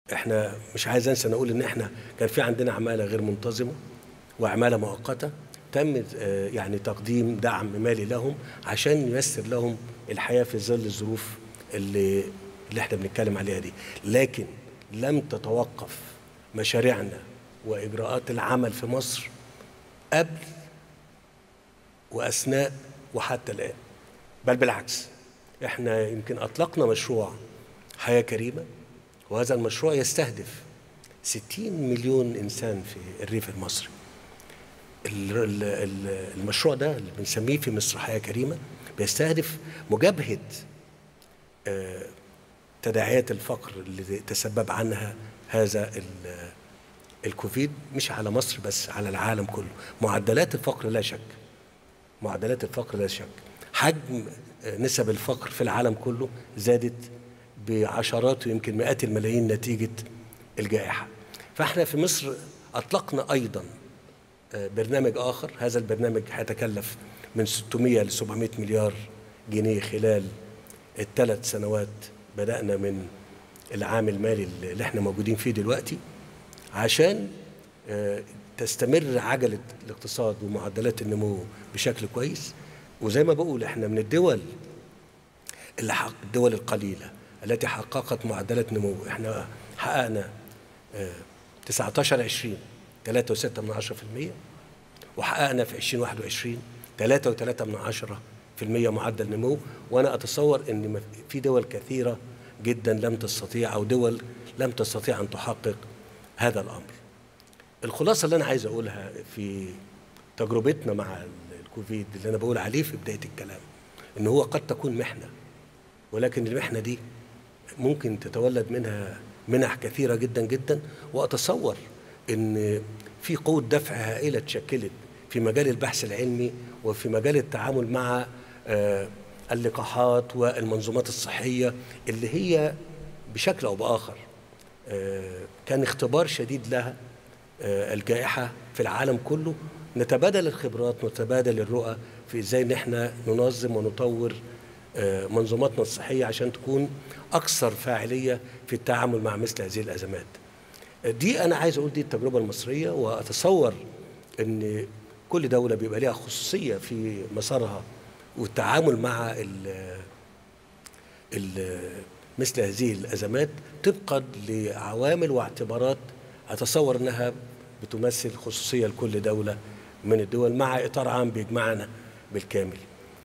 احنا مش عايز انسى نقول ان احنا كان في عندنا عماله غير منتظمه وعماله مؤقته تم آه، يعني تقديم دعم مالي لهم عشان ييسر لهم الحياه في ظل الظروف اللي اللي احنا بنتكلم عليها دي لكن لم تتوقف مشاريعنا واجراءات العمل في مصر قبل واثناء وحتى الان بل بالعكس احنا يمكن اطلقنا مشروع حياه كريمه وهذا المشروع يستهدف 60 مليون انسان في الريف المصري ال- ال- ال- المشروع ده اللي بنسميه في مصر حياه كريمه بيستهدف مجابهه آه، تداعيات الفقر اللي تسبب عنها هذا ال- الكوفيد مش على مصر بس على العالم كله معدلات الفقر لا شك معدلات الفقر لا شك حجم آه، نسب الفقر في العالم كله زادت بعشرات ويمكن مئات الملايين نتيجة الجائحة فاحنا في مصر أطلقنا أيضا آه، برنامج آخر هذا البرنامج هيتكلف من 600 ل 700 مليار جنيه خلال الثلاث سنوات بدأنا من العام المالي اللي احنا موجودين فيه دلوقتي عشان آه، تستمر عجلة الاقتصاد ومعدلات النمو بشكل كويس وزي ما بقول احنا من الدول اللي حق الدول القليلة التي حققت معدلات نمو احنا حققنا آه، 19 20 3.6 من 10% وحققنا في 2021 3.3 من 10% معدل نمو وانا اتصور ان ما في دول كثيرة جدا لم تستطيع او دول لم تستطيع ان تحقق هذا الامر. الخلاصة اللي انا عايز اقولها في تجربتنا مع الكوفيد اللي انا بقول عليه في بداية الكلام ان هو قد تكون محنة ولكن المحنة دي ممكن تتولد منها منح كثيرة جدا جدا وأتصور أن في قوة دفع هائلة اتشكلت في مجال البحث العلمي وفي مجال التعامل مع آه، اللقاحات والمنظومات الصحية اللي هي بشكل أو بآخر آه، كان اختبار شديد لها آه، الجائحة في العالم كله نتبادل الخبرات نتبادل الرؤى في ازاي ان احنا ننظم ونطور آه، منظوماتنا الصحية عشان تكون أكثر فاعلية في التعامل مع مثل هذه الأزمات آه، دي أنا عايز أقول دي التجربة المصرية وأتصور أن كل دولة بيبقى لها خصوصية في مسارها والتعامل مع ال ال مثل هذه الأزمات طبقا لعوامل واعتبارات أتصور أنها بتمثل خصوصية لكل دولة من الدول مع إطار عام بيجمعنا بالكامل